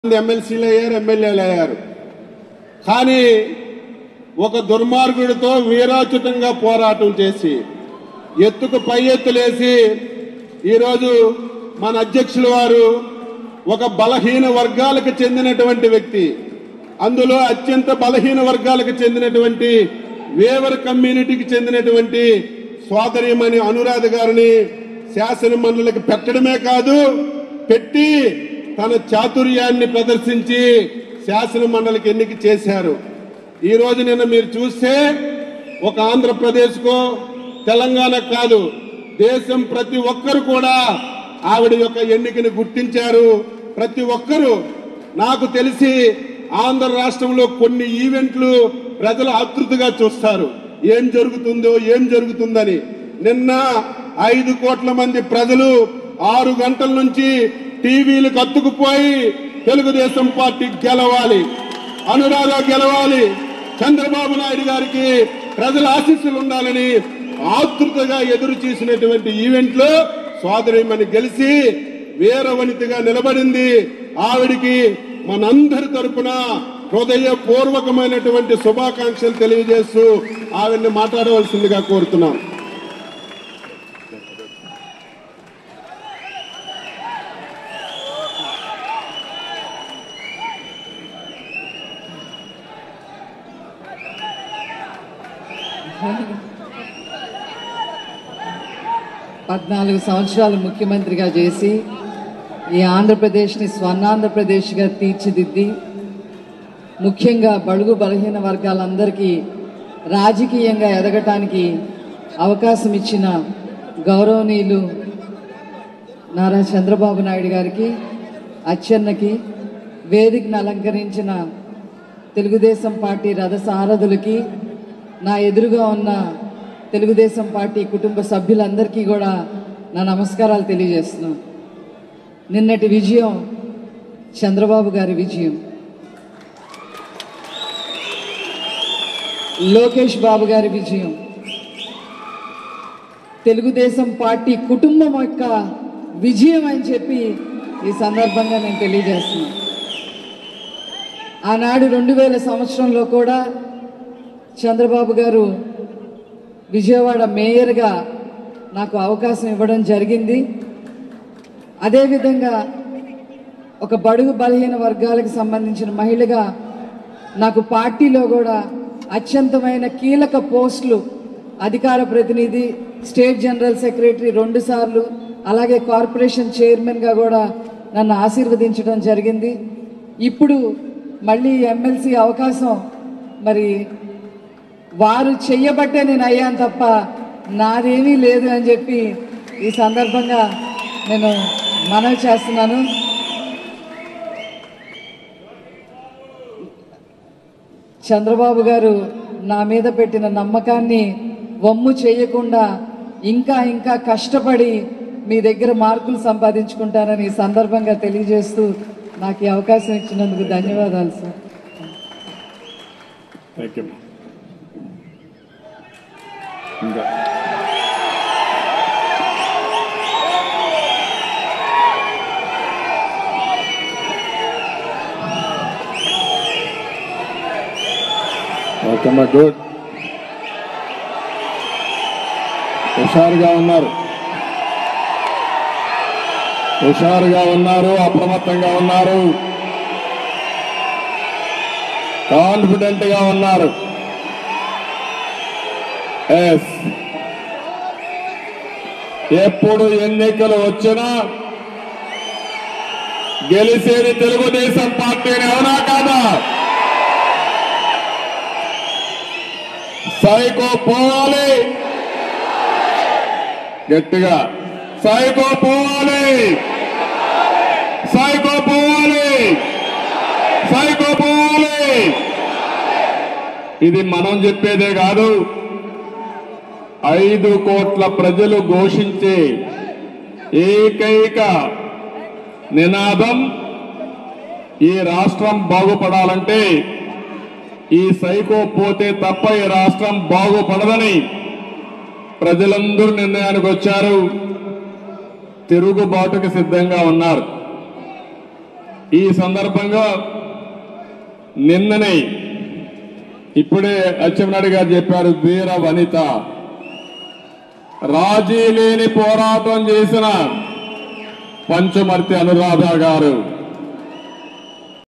మంది ఎమ్మెల్సీలు అయ్యారు ఎమ్మెల్యేలు అయ్యారు కానీ ఒక దుర్మార్గుడితో వీరాచుతంగా పోరాటం చేసి ఎత్తుకు పై ఎత్తులేసి ఈరోజు మన అధ్యక్షుల వారు ఒక బలహీన వర్గాలకు చెందినటువంటి వ్యక్తి అందులో అత్యంత బలహీన వర్గాలకు చెందినటువంటి వేవర్ కమ్యూనిటీకి చెందినటువంటి సోదరిమణి అనురాధ గారిని శాసన మండలికి పెట్టడమే కాదు పెట్టి తన చాతుర్యాన్ని ప్రదర్శించి శాసన మండలికి ఎన్నిక చేశారు ఈ రోజు నిన్న మీరు చూస్తే ఒక ఆంధ్రప్రదేశ్కో తెలంగాణ కాదు దేశం ప్రతి ఒక్కరు కూడా ఆవిడ యొక్క ఎన్నికని గుర్తించారు ప్రతి ఒక్కరూ నాకు తెలిసి ఆంధ్ర రాష్ట్రంలో కొన్ని ఈవెంట్లు ప్రజలు ఆతృతగా చూస్తారు ఏం జరుగుతుందో ఏం జరుగుతుందని నిన్న ఐదు కోట్ల మంది ప్రజలు ఆరు గంటల నుంచి టీవీలు కత్తుకుపోయి తెలుగుదేశం పార్టీ గెలవాలి అనురాధ గెలవాలి చంద్రబాబు నాయుడు గారికి ప్రజల ఆశీస్సులు ఉండాలని ఆతృతగా ఎదురు చూసినటువంటి ఈవెంట్ లో సోదరిమణి గెలిచి వీరవనితిగా నిలబడింది ఆవిడికి మనందరి తరపున హృదయపూర్వకమైనటువంటి శుభాకాంక్షలు తెలియజేస్తూ ఆవిడ్ని మాట్లాడవలసిందిగా కోరుతున్నాం పద్నాలుగు సంవత్సరాలు ముఖ్యమంత్రిగా చేసి ఈ ఆంధ్రప్రదేశ్ని స్వర్ణాంధ్రప్రదేశ్గా తీర్చిదిద్ది ముఖ్యంగా బడుగు బలహీన వర్గాలందరికీ రాజకీయంగా ఎదగటానికి అవకాశం ఇచ్చిన గౌరవనీయులు నారా చంద్రబాబు నాయుడు గారికి అచ్చెన్నకి వేదికను అలంకరించిన తెలుగుదేశం పార్టీ రథ సారథులకి నా ఎదురుగా ఉన్న తెలుగుదేశం పార్టీ కుటుంబ సభ్యులందరికీ కూడా నా నమస్కారాలు తెలియజేస్తున్నాను నిన్నటి విజయం చంద్రబాబు గారి విజయం లోకేష్ బాబు గారి విజయం తెలుగుదేశం పార్టీ కుటుంబం యొక్క విజయం అని చెప్పి ఈ సందర్భంగా నేను తెలియజేస్తున్నాను ఆనాడు రెండు వేల సంవత్సరంలో కూడా చంద్రబాబు గారు విజయవాడ మేయర్గా నాకు అవకాశం ఇవ్వడం జరిగింది అదేవిధంగా ఒక బడుగు బలహీన వర్గాలకు సంబంధించిన మహిళగా నాకు పార్టీలో కూడా అత్యంతమైన కీలక పోస్టులు అధికార ప్రతినిధి స్టేట్ జనరల్ సెక్రటరీ రెండు సార్లు అలాగే కార్పొరేషన్ చైర్మన్గా కూడా నన్ను ఆశీర్వదించడం జరిగింది ఇప్పుడు మళ్ళీ ఎమ్మెల్సీ అవకాశం మరి వారు చెయ్యబట్టే నేను అయ్యాను తప్ప నాదేమీ లేదు అని చెప్పి ఈ సందర్భంగా నేను మనవి చేస్తున్నాను చంద్రబాబు గారు నా మీద పెట్టిన నమ్మకాన్ని వమ్ము చేయకుండా ఇంకా ఇంకా కష్టపడి మీ దగ్గర మార్కులు సంపాదించుకుంటానని ఈ సందర్భంగా తెలియజేస్తూ నాకు ఈ అవకాశం ఇచ్చినందుకు ధన్యవాదాలు సార్ థ్యాంక్ యూ ఇంకా ఓకేమ్మా గుడ్ హుషారుగా ఉన్నారు హుషారుగా ఉన్నారు అప్రమత్తంగా ఉన్నారు కాన్ఫిడెంట్ గా ఉన్నారు ఎస్ ఎప్పుడు ఎన్నికలు వచ్చినా గెలిచేది తెలుగుదేశం పార్టీని అవునా కాదా సైకో పోవాలి గట్టిగా సైకో పోవాలి సైకో పోవాలి సైకో పోవాలి ఇది మనం చెప్పేదే కాదు ఐదు కోట్ల ప్రజలు ఘోషించే ఏకైక నినాదం ఈ రాష్ట్రం బాగుపడాలంటే ఈ సైకో పోతే తప్ప ఈ రాష్ట్రం బాగుపడదని ప్రజలందరూ నిర్ణయానికి వచ్చారు తిరుగుబాటుకు సిద్ధంగా ఉన్నారు ఈ సందర్భంగా నిన్ననే ఇప్పుడే అచ్చెన్నాయుడు గారు చెప్పారు వీర వనిత రాజీ లేని పోరాటం చేసిన పంచమర్తి అనురాధ గారు